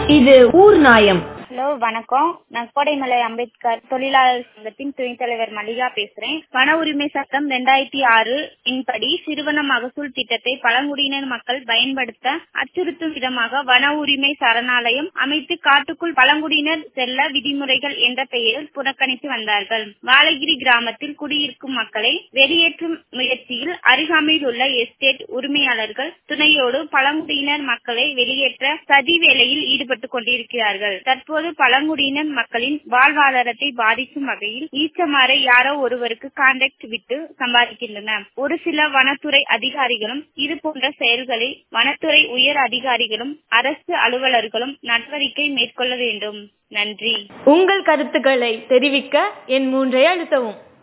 இது ஊர் நாயம் ஹலோ வணக்கம் நான் கோடைமலை அம்பேத்கர் தொழிலாளர் சங்கத்தின் துணைத் தலைவர் மல்லிகா பேசுறேன் வன உரிமை சட்டம் ரெண்டாயிரத்தி ஆறு இன்படி சிறுவன மகசூல் திட்டத்தை பழங்குடியினர் மக்கள் பயன்படுத்த அச்சுறுத்தும் விதமாக வன உரிமை சரணாலயம் அமைத்து காட்டுக்குள் பழங்குடியினர் செல்ல விதிமுறைகள் என்ற பெயரில் புறக்கணித்து வந்தார்கள் வாழகிரி கிராமத்தில் குடியிருக்கும் மக்களை வெளியேற்றும் முயற்சியில் அருகாமையில் உள்ள எஸ்டேட் உரிமையாளர்கள் துணையோடு பழங்குடியினர் மக்களை வெளியேற்ற சதி வேலையில் ஈடுபட்டுக் கொண்டிருக்கிறார்கள் தற்போது பழங்குடியினர் மக்களின் வாழ்வாதாரத்தை பாதிக்கும் வகையில் ஈச்சமாறை யாரோ ஒருவருக்கு கான்ட்ராக்ட் விட்டு சம்பாதிக்கின்றனர் ஒரு சில வனத்துறை அதிகாரிகளும் இது போன்ற செயல்களில் வனத்துறை உயர் அதிகாரிகளும் அரசு அலுவலர்களும் நடவடிக்கை மேற்கொள்ள வேண்டும் நன்றி உங்கள் கருத்துக்களை தெரிவிக்க என் மூன்றை அழுத்தவும்